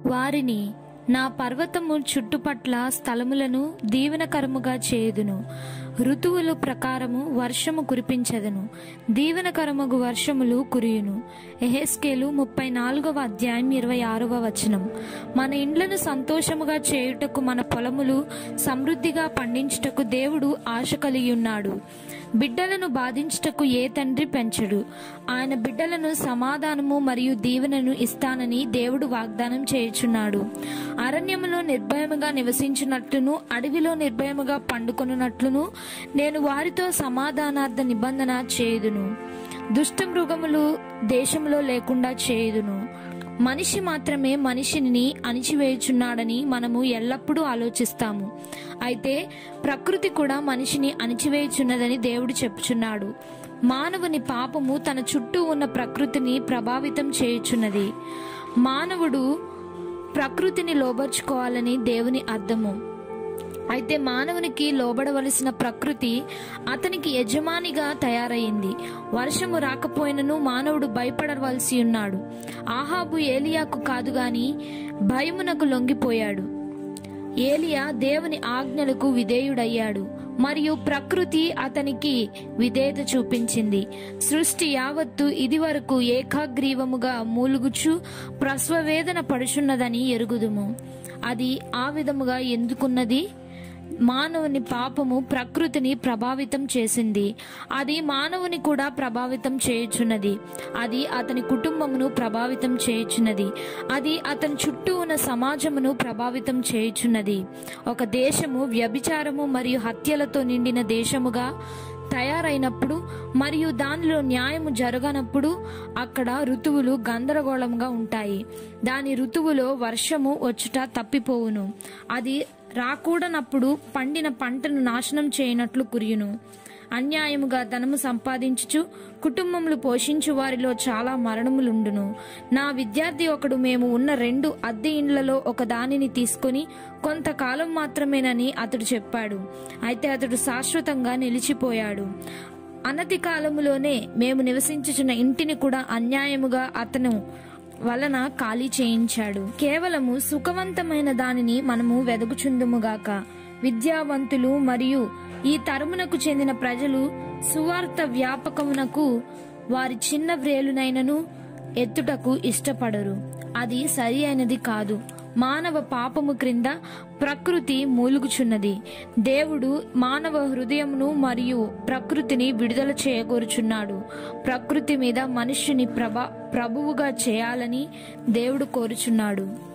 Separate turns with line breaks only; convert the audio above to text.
వారిని నా పర్వతము చుట్టుపట్ల స్థలములను దీవెనకరముగా చేయుదును ఋతువుల ప్రకారము వర్షము కురిపించదను దీవెనకరముగు వర్షములు కురియును ఎహెస్కేలు ముప్పై నాలుగవ అధ్యాయం ఇరవై ఆరవ వచనం మన ఇండ్లను సంతోషముగా చేయుటకు మన పొలములు సమృద్ధిగా పండించుటకు దేవుడు ఆశ కలిగి ఉన్నాడు బిడ్డలను బాధించుటకు ఏ తండ్రి పెంచడు ఆయన బిడ్డలను సమాధానము మరియు దీవెనను ఇస్తానని దేవుడు వాగ్దానం చేయుచున్నాడు అరణ్యములో నిర్భయముగా నివసించినట్లును అడవిలో నిర్భయముగా పండుకొనున్నట్లును నేను వారితో సమాధానార్థ నిబంధన చేయుదును దుష్ట మృగములు దేశంలో లేకుండా చేయుదును మనిషి మాత్రమే మనిషిని అణిచివేయుచున్నాడని మనము ఎల్లప్పుడూ ఆలోచిస్తాము అయితే ప్రకృతి కూడా మనిషిని అణిచివేయుచున్నదని దేవుడు చెప్పుచున్నాడు మానవుని పాపము తన చుట్టూ ఉన్న ప్రకృతిని ప్రభావితం చేయుచున్నది మానవుడు ప్రకృతిని లోబర్చుకోవాలని దేవుని అర్థము అయితే మానవునికి లోబడవలసిన ప్రకృతి అతనికి యజమానిగా తయారయింది వర్షము రాకపోయినను మానవుడు భయపడవలసి ఉన్నాడు ఆహాబు ఏలియాకు కాదు గాని భయమునకు లొంగిపోయాడు ఏలియా దేవుని ఆజ్ఞలకు విధేయుడయ్యాడు మరియు ప్రకృతి అతనికి విధేయత చూపించింది సృష్టి యావత్తు ఇది వరకు ఏకాగ్రీవముగా మూలుగుచు ప్రస్వవేదన పడుచున్నదని ఎరుగుదుము అది ఆ విధముగా ఎందుకున్నది మానవుని పాపము ప్రకృతిని ప్రభావితం చేసింది అది మానవుని కూడా ప్రభావితం చేయుచున్నది అది అతని కుటుంబమును ప్రభావితం చేయుచున్నది అది అతని చుట్టూ ఉన్న సమాజమును ప్రభావితం చేయుచున్నది ఒక దేశము వ్యభిచారము మరియు హత్యలతో నిండిన దేశముగా తయారైనప్పుడు మరియు దానిలో న్యాయము జరగనప్పుడు అక్కడ ఋతువులు గందరగోళంగా ఉంటాయి దాని ఋతువులో వర్షము వచ్చుట తప్పిపోవును అది రాకూడనప్పుడు పండిన పంటను నాశనం చేయనట్లు కురియును అన్యాయముగా ధనము సంపాదించుచు కుటుంబములు పోషించు వారిలో చాలా మరణములుండును నా విద్యార్థి ఒకడు మేము ఉన్న రెండు అద్దె ఇండ్లలో ఒక దానిని తీసుకొని కొంతకాలం మాత్రమేనని అతడు చెప్పాడు అయితే అతడు శాశ్వతంగా నిలిచిపోయాడు అనతి కాలములోనే మేము నివసించుచున్న ఇంటిని కూడా అన్యాయముగా అతను వలన ఖాళీ చేయించాడు కేవలము సుఖవంతమైన దానిని మనము వెదకుచుందుముగాక విద్యావంతులు మరియు ఈ తరమునకు చెందిన ప్రజలు సువార్త వ్యాపకమునకు వారి చిన్న వ్రేలునైనను ఎత్తుటకు ఇష్టపడరు అది సరి అయినది కాదు మానవ పాపము క్రింద ప్రకృతి మూలుగుచున్నది దేవుడు మానవ హృదయమును మరియు ప్రకృతిని విడుదల చేయగోరుచున్నాడు ప్రకృతి మీద మనుష్యుని ప్రభ ప్రభువుగా చేయాలని దేవుడు కోరుచున్నాడు